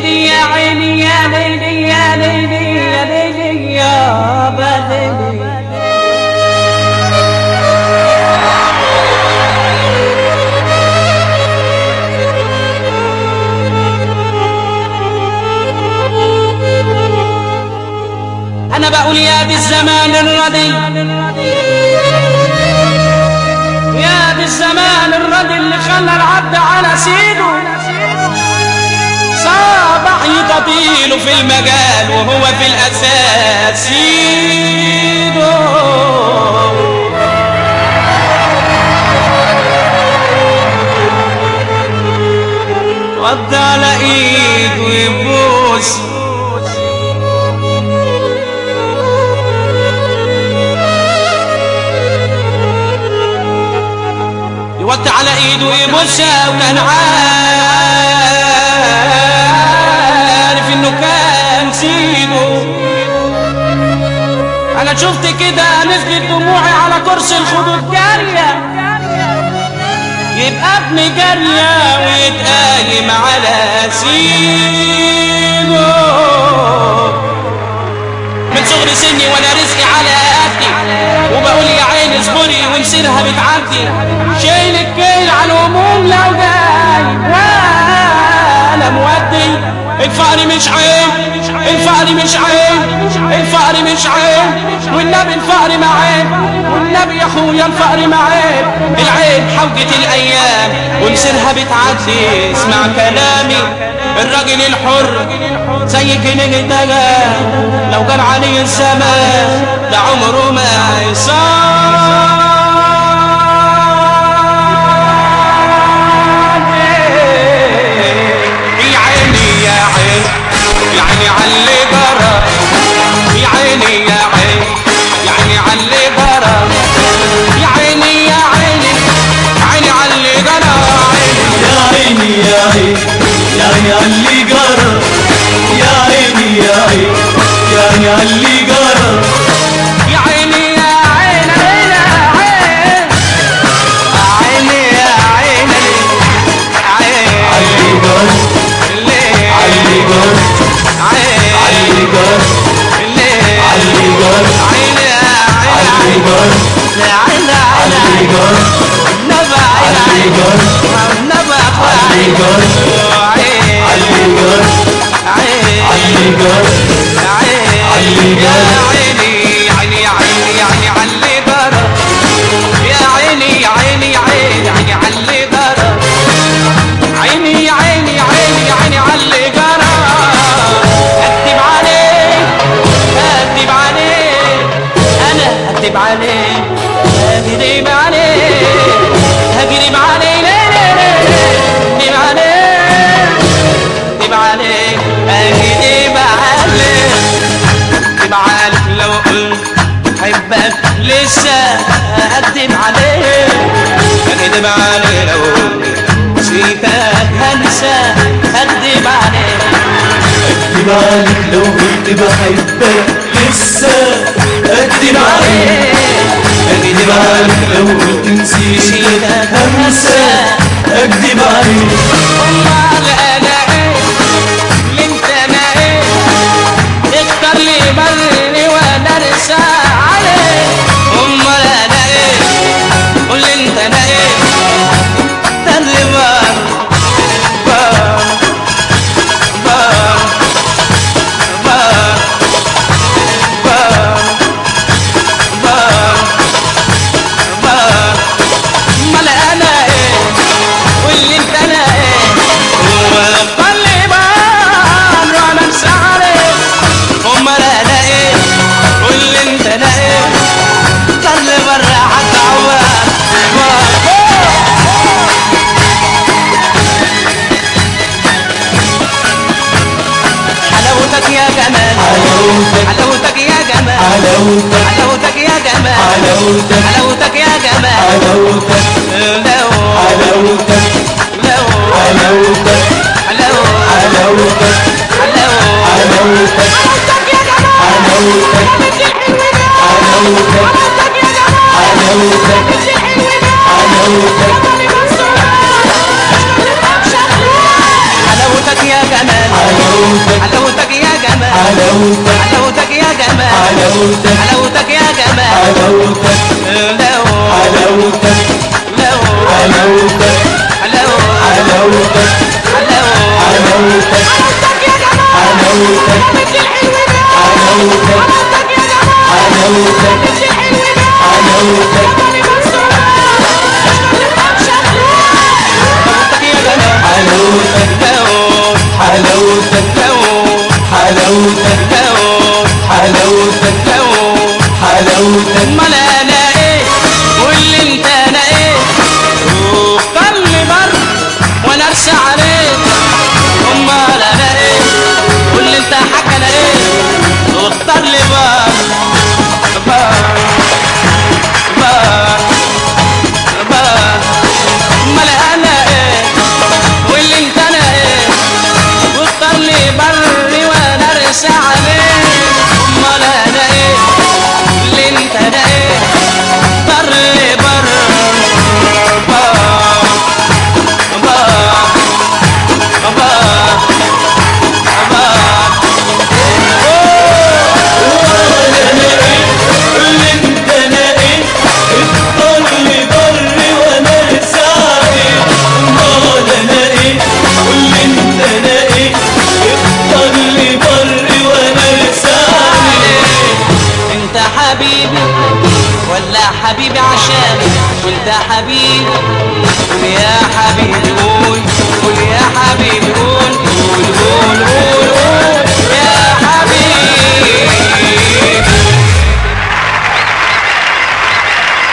ليلي يا عيني يا ليلي يا ليلي يا ليلي يا بدلي انا بقول يا دي الزمان الردي يا دي الزمان الردي اللي خلى العبد على سيده صابع يطيله في المجال وهو في الاساس سيده وضع على ايده ويبوس يوطي على ايده ويبوسها وكان عارف انه كان سيده انا شفت كده نزلت دموعي على كرسي الخدود جارية يبقى ابن جارية ويتقايم على سيده من صغر سني وانا رزقي على قدي وبقول يا عيني اصبري ومسيرها بتعدي شايل الكيل على الهموم لو جاي وانا مودي الفقر مش عيب الفقر مش عيب الفقر مش عيب والنبي الفقر ما عيب والنبي يا اخويا الفقر ما عيب العيب حوجة الايام ومسيرها بتعدي اسمع كلامي الراجل الحر زي جنيه الدجا لو جال عليه الزمان ده عمره ما يصاب يا عيني يا عين يا عيني علي جرى يا عيني يا عين يا عيني علي جرى يا عيني يا عيني يا عيني علي جرى يا عيني يا عين يا عيني علي جرى يا عيني يا عين يا عيني علي جرى يا عيني يا عين عين عين عيني يا عين عين علي جرى ليه علي جرى عين علي جرى ليه علي جرى عين يا علي عين جرى عين عين علي جرى نبع علي عين جرى نبع علي جرى عين علي جرى عين علي جرى عين علي يا جرى. عيني عيني عيني عيني علي جرى يا عيني عيني عيني عيني علي جرى عيني يا عيني يا عيني يا عيني علي جرى اكتب عليك اكتب عليك انا اكتب عليك اكتب عليك هكذب عليك ليه ليه ليه اكتب عليك اكتب عليك اكتب عليك اكتب عليك لو قلت حبك لسه اكتب عليك اكتب عليك لو قلت نسيتك هنسى اكتب عليك اكتب عليك لو كنت بحبك لسه اكتب عليك اكتب عليك لو قلت نسيتك همسة اكتب عليك والله انا ايه اللي انت انا ايه اختار لي بري وانا ارسى عليك امال انا ايه قول لي انت انا ايه ده اللي بار بار بار بار بار بار بار امال انا ايه واللي انت انا ايه هو الطلبان وانا انسى عليك امال انا ايه واللي انت انا ايه طل برا حتى عوار حلاوتك يا جمال حلاوتك حلاوتك يا جمال حلاوتك حلاوتك يا جمال حلاوتك حلاوتك يا جمال حلاوتك لو حلاوتك لو حلاوتك لو حلاوتك لو حلاوتك حلاوتك حلاوتك حلاوتك حلاوتك حلاوتك يا جمال حلاوتك حلاوتك لو حلاوتك لو حلاوتك لو حلاوتك لو حلاوتك حلاوتك حلاوتك حلاوتك حلاوتك حلاوتك حلاوتك حلاوتك حلاوتك حلاوتك امال انا ايه واللي انت انا ايه واختار لي بر وانا ارسى عليك امال انا ايه واللي انت حاجه انا ايه واختار لي بر بر بر بر امال انا ايه واللي انت انا ايه واختار لي بر وانا ارسى عليك امال انا ايه اللي انت انا ايه بر بر بر بر بر اللي انت انا ايه اختار لي بر وانا ارسى عليك امال انا ايه واللي انت انا ايه اختار لي بر وانا ارسى عليك انت حبيبي ولا حبيبي عشاني وانت حبيبي ويا حبيبي